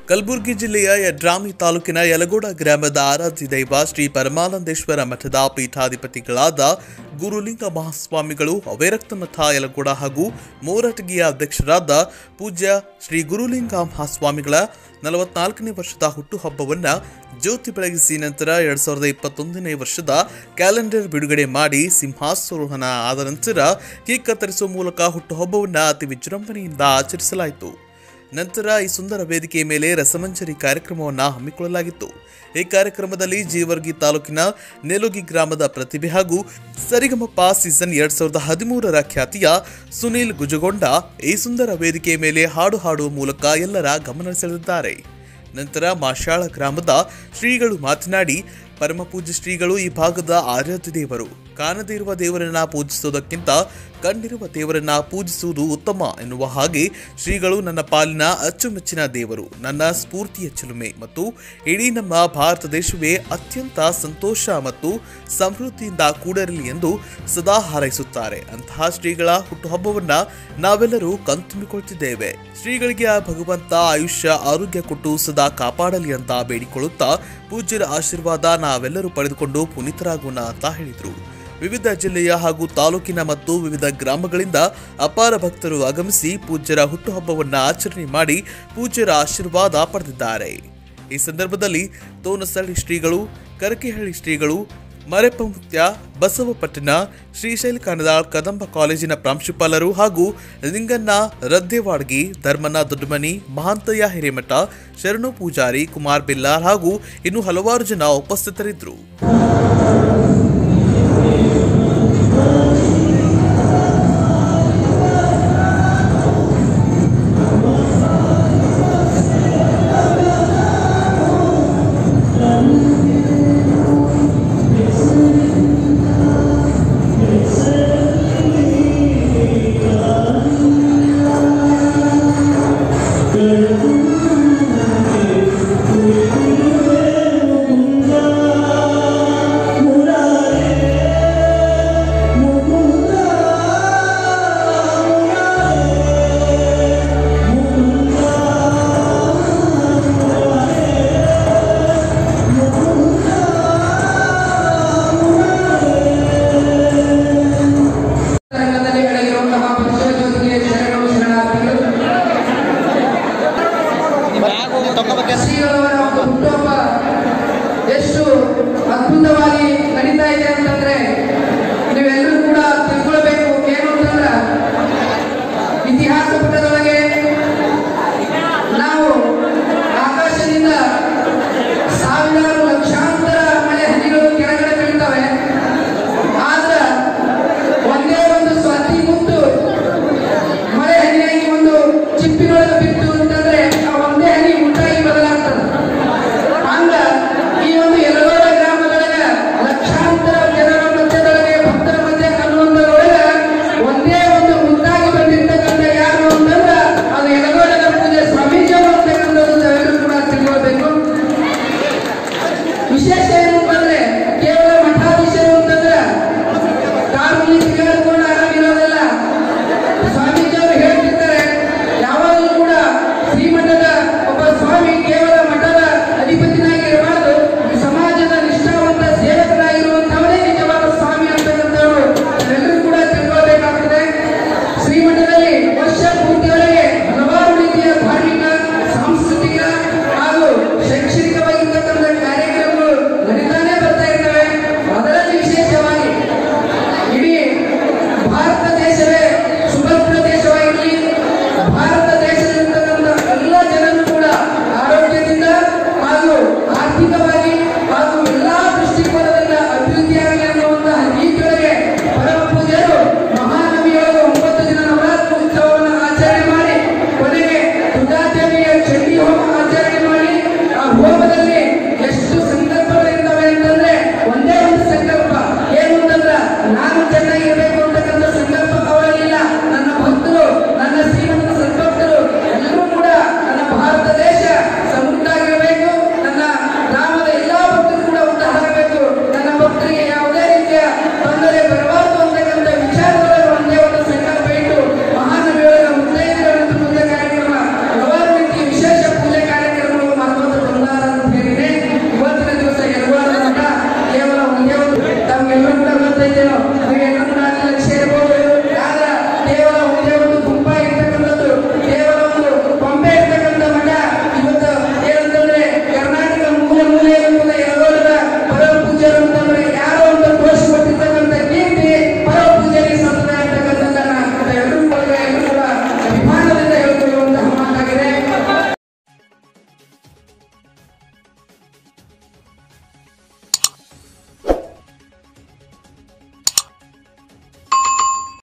ಕಲಬುರಗಿ ಜಿಲ್ಲೆಯ ಯಡ್ರಾಮಿ ತಾಲೂಕಿನ ಯಲಗೋಡ ಗ್ರಾಮದ ಆರಾಧ್ಯ ದೈವ ಶ್ರೀ ಪರಮಾನಂದೇಶ್ವರ ಮಠದ ಪೀಠಾಧಿಪತಿಗಳಾದ ಗುರುಲಿಂಗ ಮಹಾಸ್ವಾಮಿಗಳು ಅವೇರಕ್ತಮಠ ಯಲಗೋಡ ಹಾಗೂ ಮೋರಟಗಿಯ ಅಧ್ಯಕ್ಷರಾದ ಪೂಜ್ಯ ಶ್ರೀ ಗುರುಲಿಂಗ ಮಹಾಸ್ವಾಮಿಗಳ ನಲವತ್ನಾಲ್ಕನೇ ವರ್ಷದ ಹುಟ್ಟುಹಬ್ಬವನ್ನ ಜ್ಯೋತಿ ಬೆಳಗಿಸಿ ನಂತರ ಎರಡ್ ಸಾವಿರದ ಇಪ್ಪತ್ತೊಂದನೇ ವರ್ಷದ ಕ್ಯಾಲೆಂಡರ್ ಬಿಡುಗಡೆ ಮಾಡಿ ಸಿಂಹಾಸರೋಹಣ ಆದ ನಂತರ ಕೇಕ್ ಕತ್ತರಿಸುವ ಮೂಲಕ ಹುಟ್ಟುಹಬ್ಬವನ್ನ ಅತಿ ವಿಜೃಂಭಣೆಯಿಂದ ಆಚರಿಸಲಾಯಿತು ನಂತರ ಈ ಸುಂದರ ವೇದಿಕೆಯ ಮೇಲೆ ರಸಮಂಜರಿ ಕಾರ್ಯಕ್ರಮವನ್ನು ಹಮ್ಮಿಕೊಳ್ಳಲಾಗಿತ್ತು ಈ ಕಾರ್ಯಕ್ರಮದಲ್ಲಿ ಜೀವರ್ಗಿ ತಾಲೂಕಿನ ನೆಲುಗಿ ಗ್ರಾಮದ ಪ್ರತಿಭೆ ಹಾಗೂ ಸರಿಗಮಪ ಸೀಸನ್ ಎರಡ್ ಸಾವಿರದ ಹದಿಮೂರರ ಖ್ಯಾತಿಯ ಸುನೀಲ್ ಗುಜಗೊಂಡ ಈ ಸುಂದರ ವೇದಿಕೆಯ ಮೇಲೆ ಹಾಡು ಹಾಡುವ ಮೂಲಕ ಎಲ್ಲರ ಗಮನ ಸೆಳೆದಿದ್ದಾರೆ ನಂತರ ಮಾಶಾಳ ಗ್ರಾಮದ ಶ್ರೀಗಳು ಮಾತನಾಡಿ ಪರಮ ಪೂಜ್ಯ ಶ್ರೀಗಳು ಈ ಭಾಗದ ಆರಾಧ್ಯ ದೇವರು ಕಾಣದೇ ಇರುವ ದೇವರನ್ನ ಪೂಜಿಸುವುದಕ್ಕಿಂತ ಕಂಡಿರುವ ದೇವರನ್ನ ಪೂಜಿಸುವುದು ಉತ್ತಮ ಎನ್ನುವ ಹಾಗೆ ಶ್ರೀಗಳು ನನ್ನ ಪಾಲಿನ ಅಚ್ಚುಮೆಚ್ಚಿನ ದೇವರು ನನ್ನ ಸ್ಫೂರ್ತಿಯ ಚಿಲುಮೆ ಮತ್ತು ಇಡೀ ನಮ್ಮ ಭಾರತ ದೇಶವೇ ಅತ್ಯಂತ ಸಂತೋಷ ಮತ್ತು ಸಮೃದ್ಧಿಯಿಂದ ಕೂಡಿರಲಿ ಎಂದು ಸದಾ ಹಾರೈಸುತ್ತಾರೆ ಅಂತಹ ಶ್ರೀಗಳ ಹುಟ್ಟುಹಬ್ಬವನ್ನ ನಾವೆಲ್ಲರೂ ಕಣ್ತುಂಬಿಕೊಳ್ತಿದ್ದೇವೆ ಶ್ರೀಗಳಿಗೆ ಆ ಭಗವಂತ ಆಯುಷ್ಯ ಆರೋಗ್ಯ ಕೊಟ್ಟು ಸದಾ ಕಾಪಾಡಲಿ ಅಂತ ಬೇಡಿಕೊಳ್ಳುತ್ತಾ ಪೂಜ್ಯರ ಆಶೀರ್ವಾದ ನಾವೆಲ್ಲರೂ ಪಡೆದುಕೊಂಡು ಪುನೀತರಾಗೋಣ ಅಂತ ಹೇಳಿದರು ವಿವಿಧ ಜಿಲ್ಲೆಯ ಹಾಗೂ ತಾಲೂಕಿನ ಮತ್ತು ವಿವಿಧ ಗ್ರಾಮಗಳಿಂದ ಅಪಾರ ಭಕ್ತರು ಆಗಮಿಸಿ ಪೂಜ್ಯರ ಹುಟ್ಟುಹಬ್ಬವನ್ನು ಆಚರಣೆ ಮಾಡಿ ಪೂಜ್ಯರ ಆಶೀರ್ವಾದ ಪಡೆದಿದ್ದಾರೆ ಈ ಸಂದರ್ಭದಲ್ಲಿ ತೋನಸಳ್ಳಿ ಶ್ರೀಗಳು ಕರಕೆಹಳ್ಳಿ ಶ್ರೀಗಳು ಮರೆಪಮುತ್ಯ ಬಸವಪಟ್ಟಣ ಶ್ರೀಶೈಲ ಕನದಾಳ್ ಕದಂಬ ಕಾಲೇಜಿನ ಪ್ರಾಂಶುಪಾಲರು ಹಾಗೂ ಲಿಂಗಣ್ಣ ರದ್ದೇವಾಡ್ಗಿ ಧರ್ಮಣ್ಣ ದೊಡ್ಡಮನಿ ಮಹಾಂತಯ್ಯ ಹಿರೇಮಠ ಶರಣು ಪೂಜಾರಿ ಕುಮಾರ್ ಬಿಲ್ಲಾರ್ ಹಾಗೂ ಇನ್ನು ಹಲವಾರು ಜನ ಉಪಸ್ಥಿತರಿದ್ದರು